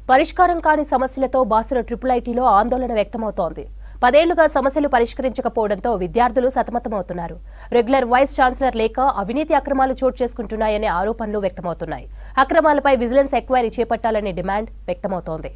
పరిష్కారం కాని సమస్యలతో బాసుల ట్రిపుల్ ఐటీలో ఆందోళన వ్యక్తమవుతోంది పదేళ్లుగా సమస్యలు పరిష్కరించకపోవడంతో విద్యార్థులు సతమతమవుతున్నారు రెగ్యులర్ వైస్ ఛాన్సలర్ లేక అవినీతి అక్రమాలు చోటు చేసుకుంటున్నాయనే ఆరోపణలు వ్యక్తమవుతున్నాయి అక్రమాలపై విజిలెన్స్ ఎంక్వైరీ చేపట్టాలనే డిమాండ్ వ్యక్తమవుతోంది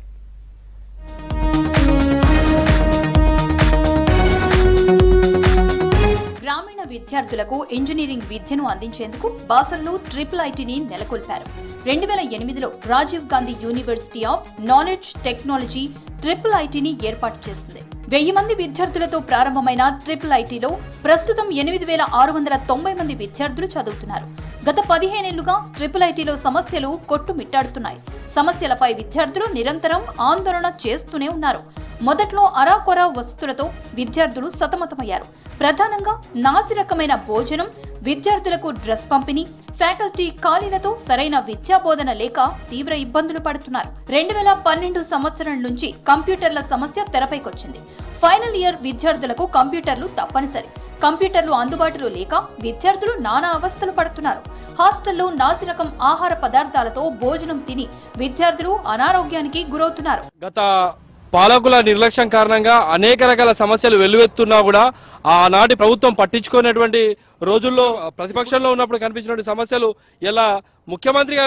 గ్రామీణ విద్యార్థులకు ఇంజనీరింగ్ విద్యను అందించేందుకు బాసల్లో ట్రిపుల్ ఐటీని నెలకొల్పారు రెండు వేల ఎనిమిదిలో Rajiv Gandhi University of Knowledge Technology triple ఐటీని ఏర్పాటు చేసింది వెయ్యి మంది విద్యార్థులతో ప్రారంభమైన ట్రిపుల్ ఐటీలో ప్రస్తుతం ఎనిమిది వేల ఆరు వందల తొంభై మంది విద్యార్థులు చదువుతున్నారు గత పదిహేనేళ్లుగా ట్రిపుల్ ఐటీలో సమస్యలు కొట్టుమిట్టాడుతున్నాయి సమస్యలపై విద్యార్థులు నిరంతరం ఆందోళన చేస్తూనే ఉన్నారు మొదట్లో అరాకొరా వసతులతో విద్యార్థులు సతమతమయ్యారు ప్రధానంగా నాసిరకమైన భోజనం విద్యార్థులకు డ్రెస్ పంపిణీ ఫ్యాకల్టీ ఖాళీలతో సరైన విద్యాబోధన లేక తీవ్ర ఇబ్బందులు పడుతున్నారు రెండు వేల పన్నెండు సంవత్సరం నుంచి కంప్యూటర్ల సమస్య తెరపైకొచ్చింది ఫైనల్ ఇయర్ విద్యార్థులకు కంప్యూటర్లు తప్పనిసరి కంప్యూటర్లు అందుబాటులో లేక విద్యార్థులు నానా అవస్థలు పడుతున్నారు హాస్టల్లో నాసిరకం ఆహార పదార్థాలతో భోజనం తిని విద్యార్థులు అనారోగ్యానికి గురవుతున్నారు గత పాలకుల నిర్లక్ష్యం కారణంగా అనేక రకాల సమస్యలు వెల్లువెత్తున్నా కూడా ఆనాటి ప్రభుత్వం పట్టించుకునేటువంటి రోజుల్లో ప్రతిపక్షంలో ఉన్నప్పుడు కనిపించినటువంటి సమస్యలు ఇలా ముఖ్యమంత్రిగా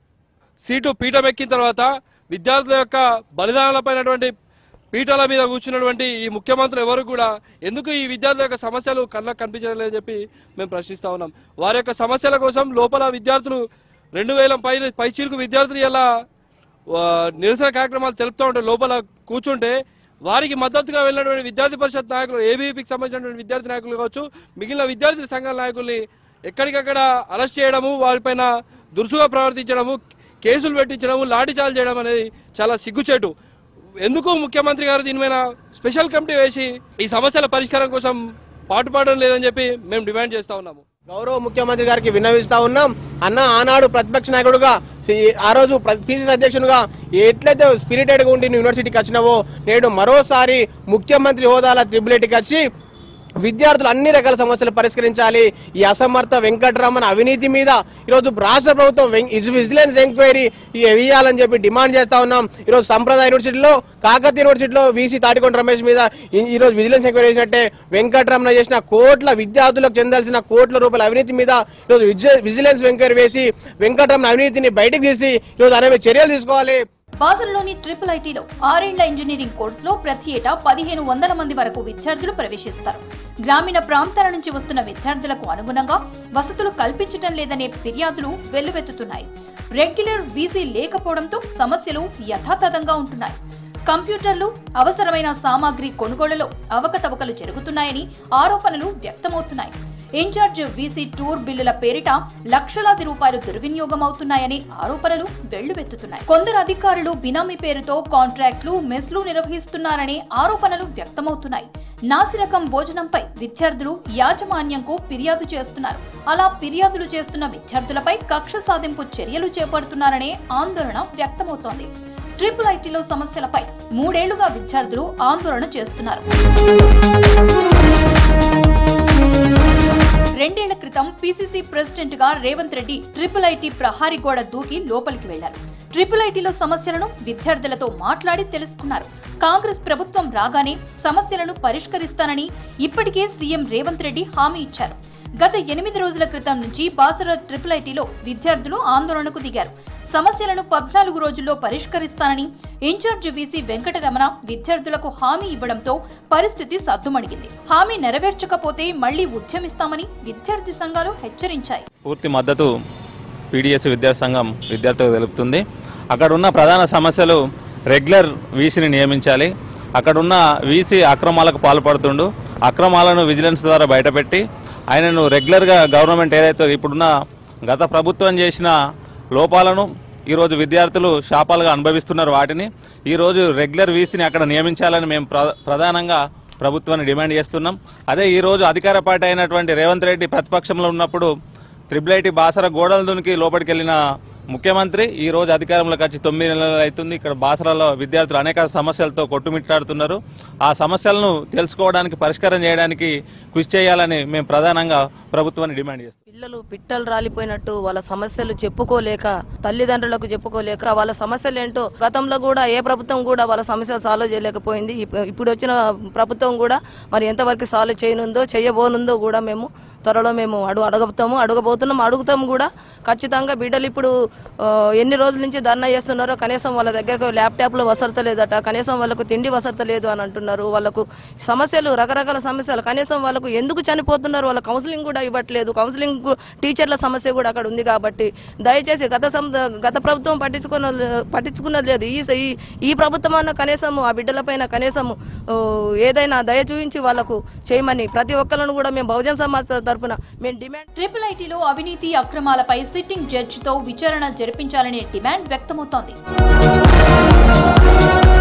సీటు పీఠం ఎక్కిన తర్వాత విద్యార్థుల యొక్క బలిదానాలపైనటువంటి పీఠాల మీద కూర్చున్నటువంటి ఈ ముఖ్యమంత్రులు ఎవరు కూడా ఎందుకు ఈ విద్యార్థుల యొక్క సమస్యలు కళ్ళకు కనిపించడం లేదని చెప్పి మేము ప్రశ్నిస్తా ఉన్నాం వారి యొక్క సమస్యల కోసం లోపల విద్యార్థులు రెండు వేల పై పైచీలకు విద్యార్థులు ఇలా ఆ, నిరసన కార్యక్రమాలు తెలుపుతూ ఉంటే లోపల కూర్చుంటే వారికి మద్దతుగా వెళ్ళినటువంటి విద్యార్థి పరిషత్ నాయకులు ఏబీపీకి సంబంధించినటువంటి విద్యార్థి నాయకులు కావచ్చు మిగిలిన విద్యార్థి సంఘాల నాయకుల్ని ఎక్కడికక్కడ అరెస్ట్ చేయడము వారిపైన దురుసుగా ప్రవర్తించడము కేసులు పెట్టించడము లాఠీచార్జ్ చేయడం అనేది చాలా సిగ్గుచేటు ఎందుకు ముఖ్యమంత్రి గారు దీని మీద స్పెషల్ కమిటీ వేసి ఈ సమస్యల పరిష్కారం కోసం పాటుపడడం లేదని చెప్పి మేము డిమాండ్ చేస్తా ఉన్నాము గౌరవ ముఖ్యమంత్రి గారికి విన్నవిస్తా ఉన్నాం అన్న ఆనాడు ప్రతిపక్ష నాయకుడుగా సి- ఆ రోజు పిసిసి అధ్యక్షునిగా ఎట్లయితే స్పిరిటెడ్ గా ఉండి నువ్వు యూనివర్సిటీకి వచ్చినావో నేడు మరోసారి ముఖ్యమంత్రి హోదాల త్రిబులెట్కి వచ్చి విద్యార్థులు అన్ని రకాల సమస్యలు పరిష్కరించాలి ఈ అసమర్థ వెంకటరామన్ అవినీతి మీద ఈరోజు రాష్ట్ర ప్రభుత్వం వెం- ఇజ్- విజిలెన్స్ ఎంక్వైరీ వేయాలని చెప్పి డిమాండ్ చేస్తా ఉన్నాం ఈరోజు సంప్రదాయ యూనివర్సిటీలో కాకతీయ యూనివర్సిటీలో వీసీ తాటికొండ రమేష్ మీద ఈ- ఈరోజు విజిలెన్స్ ఎంక్వైరీ చేసినట్టే వెంకటరమణ చేసిన కోట్ల విద్యార్థులకు చెందాల్సిన కోట్ల రూపాయల అవినీతి మీద ఈరోజు విజి- విజిలెన్స్ ఎంక్వైరీ వేసి వెంకటరమణ అవినీతిని బయటకు తీసి ఈరోజు అనే చర్యలు తీసుకోవాలి బాసల్లోని ట్రిపుల్ ఐటీలో ఆరేండ్ల ఇంజనీరింగ్ కోర్సులో ప్రతి ఏటా పదిహేను వందల మంది వరకు విద్యార్థులు ప్రవేశిస్తారు గ్రామీణ ప్రాంతాల నుంచి వస్తున్న విద్యార్థులకు అనుగుణంగా వసతులు కల్పించటం లేదనే ఫిర్యాదులు వెల్లువెత్తుతున్నాయి రెగ్యులర్ వీసీ లేకపోవడంతో సమస్యలు యథాతథంగా ఉంటున్నాయి కంప్యూటర్లు అవసరమైన సామాగ్రి కొనుగోలులో అవకతవకలు జరుగుతున్నాయని ఆరోపణలు వ్యక్తమవుతున్నాయి ఇన్ఛార్జ్ వీసీ టూర్ బిల్లుల పేరిట లక్షలాది రూపాయలు దుర్వినియోగం అవుతున్నాయని ఆరోపణలు వెల్లువెత్తుతున్నాయి కొందరు అధికారులు బినామీ పేరుతో కాంట్రాక్ట్లు మెస్లు నిర్వహిస్తున్నారనే ఆరోపణలు వ్యక్తమవుతున్నాయి నాసిరకం భోజనంపై విద్యార్థులు యాజమాన్యంకు ఫిర్యాదు చేస్తున్నారు అలా ఫిర్యాదులు చేస్తున్న విద్యార్థులపై కక్ష సాధింపు చర్యలు చేపడుతున్నారనే ఆందోళన వ్యక్తమవుతోంది ట్రిపుల్ ఐటీలో సమస్యలపై మూడేళ్లుగా విద్యార్థులు ఆందోళన చేస్తున్నారు రెండేళ్ల క్రితం పీసీసీ ప్రెసిడెంట్ గా రేవంత్ రెడ్డి ట్రిపుల్ ఐటీ ప్రహారీ గోడ దూకి లోపలికి వెళ్లారు ట్రిపుల్ ఐటీలో సమస్యలను విద్యార్థులతో మాట్లాడి తెలుసుకున్నారు కాంగ్రెస్ ప్రభుత్వం రాగానే సమస్యలను పరిష్కరిస్తానని ఇప్పటికే సీఎం రేవంత్ రెడ్డి హామీ ఇచ్చారు గత ఎనిమిది రోజుల క్రితం నుంచి బాసర ట్రిపుల్ ఐటీలో విద్యార్థులు ఆందోళనకు దిగారు సమస్యలను పద్నాలుగు రోజుల్లో పరిష్కరిస్తానని ఇన్ఛార్జ్ వీసీ వెంకటరమణ విద్యార్థులకు హామీ ఇవ్వడంతో పరిస్థితి సద్దుమణిగింది హామీ నెరవేర్చకపోతే మళ్లీ ఉద్యమిస్తామని విద్యార్థి సంఘాలు హెచ్చరించాయి పూర్తి మద్దతు పీడిఎస్ విద్యార్థి సంఘం విద్యార్థులకు తెలుపుతుంది అక్కడ ఉన్న ప్రధాన సమస్యలు రెగ్యులర్ వీసీని నియమించాలి అక్కడున్న వీసీ అక్రమాలకు పాల్పడుతుండు అక్రమాలను విజిలెన్స్ ద్వారా బయటపెట్టి ఆయనను రెగ్యులర్గా గవర్నమెంట్ ఏదైతే ఇప్పుడున్న గత ప్రభుత్వం చేసిన లోపాలను ఈరోజు విద్యార్థులు శాపాలుగా అనుభవిస్తున్నారు వాటిని ఈరోజు రెగ్యులర్ వీసీని అక్కడ నియమించాలని మేము ప్ర- ప్రధానంగా ప్రభుత్వాన్ని డిమాండ్ చేస్తున్నాం అదే ఈరోజు అధికార పార్టీ అయినటువంటి రేవంత్ రెడ్డి ప్రతిపక్షంలో ఉన్నప్పుడు త్రిబుల్ ఐటీ బాసర గోడల దునికి లోపలికి వెళ్ళిన ముఖ్యమంత్రి ఈ రోజు అధికారంలోకి వచ్చి తొమ్మిది నెలలు అవుతుంది ఇక్కడ బాసరాలో విద్యార్థులు అనేక సమస్యలతో కొట్టుమిట్టాడుతున్నారు ఆ సమస్యలను తెలుసుకోవడానికి పరిష్కారం చేయడానికి కృషి చేయాలని మేము ప్రధానంగా ప్రభుత్వాన్ని డిమాండ్ చేస్తాం పిల్లలు పిట్టలు రాలిపోయినట్టు వాళ్ళ సమస్యలు చెప్పుకోలేక తల్లిదండ్రులకు చెప్పుకోలేక వాళ్ళ సమస్యలు ఏంటో గతంలో కూడా ఏ ప్రభుత్వం కూడా వాళ్ళ సమస్యలు సాల్వ్ చేయలేకపోయింది ఇప్- ఇప్పుడు వచ్చిన ప్రభుత్వం కూడా మరి ఎంతవరకు సాల్వ్ చేయనుందో చేయబోనుందో కూడా మేము త్వరలో మేము అడుగు అడగబోతాము అడగబోతున్నాం అడుగుతాము కూడా ఖచ్చితంగా బిడ్డలు ఇప్పుడు ఆ, ఎన్ని రోజుల నుంచి ధర్నా చేస్తున్నారో కనీసం వాళ్ళ దగ్గరకు ల్యాప్టాప్లో వసరత లేదట కనీసం వాళ్ళకు తిండి వసరత లేదు అని అంటున్నారు వాళ్ళకు సమస్యలు రకరకాల సమస్యలు కనీసం వాళ్ళకు ఎందుకు చనిపోతున్నారు వాళ్ళ కౌన్సిలింగ్ కూడా ఇవ్వట్లేదు కౌన్సిలింగ్ కు- టీచర్ల సమస్య కూడా అక్కడ ఉంది కాబట్టి దయచేసి గత సం- గత ప్రభుత్వం పట్టించుకున్న పట్టించుకున్నది లేదు ఈ ఈ- ఈ ప్రభుత్వం అన్న కనీసం ఆ బిడ్డలపైన కనీసం ఓ, ఏదైనా దయ చూపించి వాళ్ళకు చేయమని ప్రతి ఒక్కరిని కూడా మేము బహుజన సమాజ్ తరఫున మేము డిమాండ్ ట్రిపుల్ ఐటీలో అవినీతి అక్రమాలపై సిట్టింగ్ జడ్జితో విచారణ జరిపించాలనే డిమాండ్ వ్యక్తమవుతోంది